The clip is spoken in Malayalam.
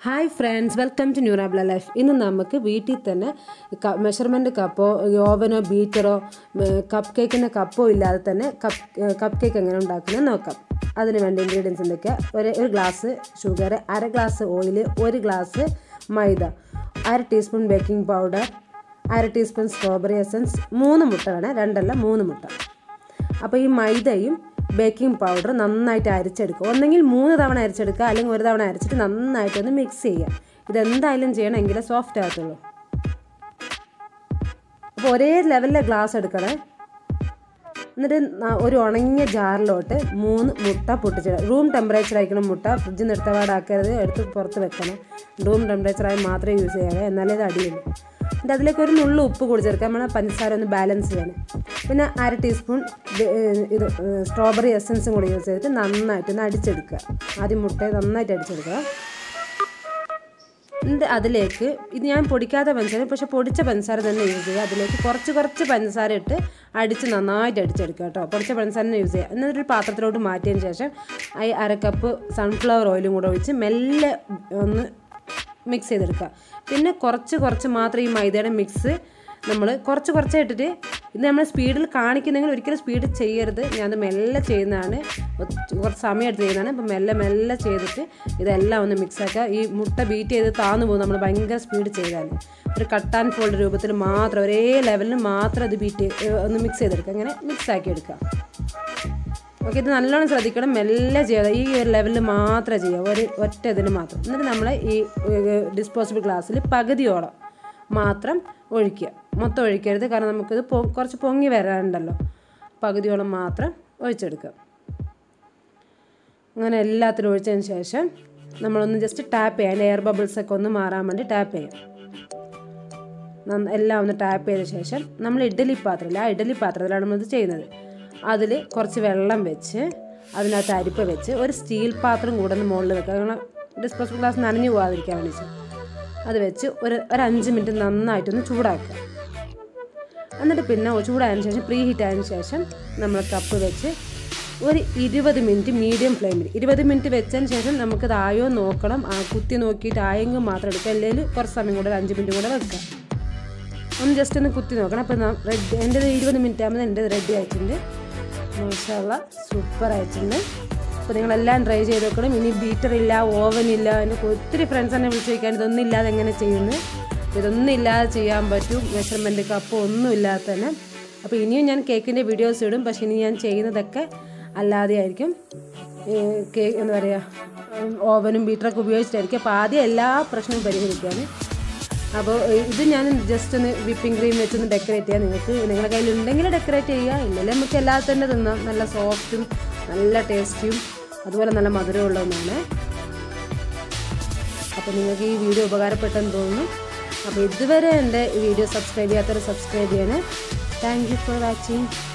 ഹായ് ഫ്രണ്ട്സ് വെൽക്കം ടു ന്യൂറാബ്ല ലൈഫ് ഇന്ന് നമുക്ക് വീട്ടിൽ തന്നെ മെഷർമെൻറ്റ് കപ്പോ ഓവനോ ബീറ്ററോ കപ്പ് കേക്കിൻ്റെ കപ്പോ ഇല്ലാതെ തന്നെ കപ്പ് കപ്പ് കേക്ക് എങ്ങനെ ഉണ്ടാക്കുന്നത് നോക്കാം അതിന് വേണ്ട ഇൻഗ്രീഡിയൻസ് എന്തൊക്കെയാണ് ഒരു ഒരു ഗ്ലാസ് ഷുഗർ അര ഗ്ലാസ് ഓയിൽ ഒരു ഗ്ലാസ് മൈദ അര ടീസ്പൂൺ ബേക്കിംഗ് പൗഡർ അര ടീസ്പൂൺ സ്ട്രോബെറി എസൻസ് മൂന്ന് മുട്ട വേണം രണ്ടല്ല മൂന്ന് മുട്ട അപ്പോൾ ഈ മൈദയും ബേക്കിംഗ് പൗഡർ നന്നായിട്ട് അരിച്ചെടുക്കുക ഒന്നെങ്കിൽ മൂന്ന് തവണ അരിച്ചെടുക്കുക അല്ലെങ്കിൽ ഒരു തവണ അരിച്ചിട്ട് നന്നായിട്ടൊന്ന് മിക്സ് ചെയ്യുക ഇതെന്തായാലും ചെയ്യണം എങ്കിലേ സോഫ്റ്റ് ആകത്തുള്ളൂ അപ്പോൾ ഒരേ ലെവലിലെ ഗ്ലാസ് എടുക്കണേ എന്നിട്ട് ഒരു ഉണങ്ങിയ ജാറിലോട്ട് മൂന്ന് മുട്ട പൊട്ടിച്ചിടുക റൂം ടെമ്പറേച്ചർ ആയിരിക്കണം മുട്ട ഫ്രിഡ്ജിൽ നിന്ന് എടുത്ത പാടാക്കരുത് എടുത്ത് പുറത്ത് വെക്കണം റൂം ടെമ്പറേച്ചറായി മാത്രമേ യൂസ് ചെയ്യാവൂ എന്നാലേ ഇത് അടിയുള്ളൂ എന്നിട്ട് അതിലേക്ക് ഒരു നുള്ളു ഉപ്പ് കൂടി ചേർക്കുക നമ്മൾ പഞ്ചസാര ഒന്ന് ബാലൻസ് ചെയ്യണം പിന്നെ അര ടീസ്പൂൺ ഇത് സ്ട്രോബെറി എസൻസും കൂടി യൂസ് ചെയ്തിട്ട് നന്നായിട്ടൊന്ന് അടിച്ചെടുക്കുക ആദ്യം മുട്ടയെ നന്നായിട്ട് അടിച്ചെടുക്കുക എന്നിട്ട് അതിലേക്ക് ഇത് ഞാൻ പൊടിക്കാത്ത പഞ്ചസാര പക്ഷേ പൊടിച്ച പഞ്ചസാര തന്നെ യൂസ് ചെയ്യുക അതിലേക്ക് കുറച്ച് കുറച്ച് പഞ്ചസാര ഇട്ട് അടിച്ച് നന്നായിട്ട് അടിച്ചെടുക്കുക കേട്ടോ പൊടിച്ച പഞ്ചസാര തന്നെ യൂസ് ചെയ്യുക എന്നിട്ടൊരു പാത്രത്തിലോട്ട് മാറ്റിയതിന് ശേഷം ഈ അര കപ്പ് സൺഫ്ലവർ ഓയിലും കൂടെ ഒഴിച്ച് മെല്ലെ ഒന്ന് മിക്സ് ചെയ്തെടുക്കുക പിന്നെ കുറച്ച് കുറച്ച് മാത്രം ഈ മൈദയുടെ മിക്സ് നമ്മൾ കുറച്ച് കുറച്ച് ഇട്ടിട്ട് ഇത് നമ്മൾ സ്പീഡിൽ കാണിക്കുന്നെങ്കിൽ ഒരിക്കലും സ്പീഡ് ചെയ്യരുത് ഞാനത് മെല്ലെ ചെയ്യുന്നതാണ് കുറച്ച് സമയം എടുത്ത് ചെയ്യുന്നതാണ് അപ്പം മെല്ലെ മെല്ലെ ചെയ്തിട്ട് ഇതെല്ലാം ഒന്ന് മിക്സ് ആക്കുക ഈ മുട്ട ബീറ്റ് ചെയ്ത് താന്നു പോകും നമ്മൾ ഭയങ്കര സ്പീഡ് ചെയ്താൽ ഒരു കട്ട് ആൻഡ് ഫോൾഡ് രൂപത്തിൽ മാത്രം ഒരേ ലെവലിൽ മാത്രം ഇത് ബീറ്റ് ഒന്ന് മിക്സ് ചെയ്തെടുക്കുക അങ്ങനെ മിക്സ് ആക്കി എടുക്കുക ഓക്കെ ഇത് നല്ലോണം ശ്രദ്ധിക്കണം മെല്ലെ ചെയ്യാതെ ഈ ഒരു ലെവലിൽ മാത്രമേ ചെയ്യുക ഒരു ഒറ്റ ഇതിന് മാത്രം എന്നിട്ട് നമ്മൾ ഈ ഡിസ്പോസിബിൾ ഗ്ലാസ്സിൽ പകുതിയോളം മാത്രം ഒഴിക്കുക മൊത്തം ഒഴിക്കരുത് കാരണം നമുക്കിത് പൊ കുറച്ച് പൊങ്ങി വരാനുണ്ടല്ലോ പകുതിയോളം മാത്രം ഒഴിച്ചെടുക്കുക അങ്ങനെ എല്ലാത്തിലും ഒഴിച്ചതിന് ശേഷം നമ്മളൊന്ന് ജസ്റ്റ് ടാപ്പ് ചെയ്യാം അതിൻ്റെ എയർ ബബിൾസൊക്കെ ഒന്ന് മാറാൻ വേണ്ടി ടാപ്പ് ചെയ്യാം എല്ലാം ഒന്ന് ടാപ്പ് ചെയ്ത ശേഷം നമ്മൾ ഇഡ്ഡലി പാത്രമില്ല ആ ഇഡ്ഡലി പാത്രത്തിലാണ് നമ്മളിത് ചെയ്യുന്നത് അതിൽ കുറച്ച് വെള്ളം വെച്ച് അതിനകത്ത് അരിപ്പ് വെച്ച് ഒരു സ്റ്റീൽ പാത്രം കൂടെ ഒന്ന് മുകളിൽ വെക്കുക കാരണം ഡിസ്പോസിബിൾ ഗ്ലാസ് നനഞ്ഞു പോകാതിരിക്കാൻ വേണ്ടി അത് വെച്ച് ഒരു ഒരു അഞ്ച് മിനിറ്റ് നന്നായിട്ടൊന്ന് ചൂടാക്കുക എന്നിട്ട് പിന്നെ ചൂടായതിനു ശേഷം പ്രീ ഹീറ്റ് ആയതിനു ശേഷം നമ്മൾ കപ്പ് വെച്ച് ഒരു ഇരുപത് മിനിറ്റ് മീഡിയം ഫ്ലെയിമിൽ ഇരുപത് മിനിറ്റ് വെച്ചതിന് ശേഷം നമുക്കത് ആയോ നോക്കണം ആ കുത്തി നോക്കിയിട്ട് ആയെങ്കിൽ മാത്രം എടുക്കുക അല്ലെങ്കിൽ കുറച്ച് സമയം കൂടെ ഒരു അഞ്ച് മിനിറ്റ് കൂടെ വെക്കുക ഒന്ന് ജസ്റ്റ് ഒന്ന് കുത്തി നോക്കണം അപ്പോൾ റെഡി എൻ്റെ ഇരുപത് മിനിറ്റ് ആകുമ്പോൾ എൻ്റെ റെഡി ആയിട്ടുണ്ട് മാഷാള്ള സൂപ്പർ ആയിട്ടുണ്ട് അപ്പോൾ നിങ്ങളെല്ലാം ട്രൈ ചെയ്ത് നോക്കണം ഇനി ബീറ്റർ ഇല്ല ഓവൻ ഇല്ല എൻ്റെ ഒത്തിരി ഫ്രണ്ട്സ് എന്നെ വിളിച്ച് ചോദിക്കാൻ ഇതൊന്നും ഇല്ലാതെ എങ്ങനെ ചെയ്യുന്നു ഇതൊന്നും ഇല്ലാതെ ചെയ്യാൻ പറ്റും മെഷർമെൻറ്റ് കപ്പ് ഒന്നും ഇല്ലാതെ തന്നെ അപ്പോൾ ഇനിയും ഞാൻ കേക്കിൻ്റെ വീഡിയോസ് ഇടും പക്ഷേ ഇനി ഞാൻ ചെയ്യുന്നതൊക്കെ അല്ലാതെ ആയിരിക്കും കേക്ക് എന്താ പറയുക ഓവനും ബീറ്ററൊക്കെ ഉപയോഗിച്ചിട്ടായിരിക്കും അപ്പോൾ ആദ്യം എല്ലാ പ്രശ്നവും പരിഹരിക്കുകയാണ് അപ്പോൾ ഇത് ഞാൻ ജസ്റ്റ് ഒന്ന് വിപ്പിംഗ് ക്രീം വെച്ചൊന്ന് ഡെക്കറേറ്റ് ചെയ്യാം നിങ്ങൾക്ക് നിങ്ങളുടെ കയ്യിൽ ഉണ്ടെങ്കിൽ ഡെക്കറേറ്റ് ചെയ്യുക ഇല്ലെങ്കിൽ നമുക്ക് എല്ലാവരും തന്നെ തിന്നാം നല്ല സോഫ്റ്റും നല്ല ടേസ്റ്റിയും അതുപോലെ നല്ല മധുരമുള്ള ഒന്നാണ് അപ്പോൾ നിങ്ങൾക്ക് ഈ വീഡിയോ ഉപകാരപ്പെട്ടെന്ന് തോന്നുന്നു അപ്പോൾ ഇതുവരെ എൻ്റെ വീഡിയോ സബ്സ്ക്രൈബ് ചെയ്യാത്തവർ സബ്സ്ക്രൈബ് ചെയ്യണേ താങ്ക് യു ഫോർ വാച്ചിങ്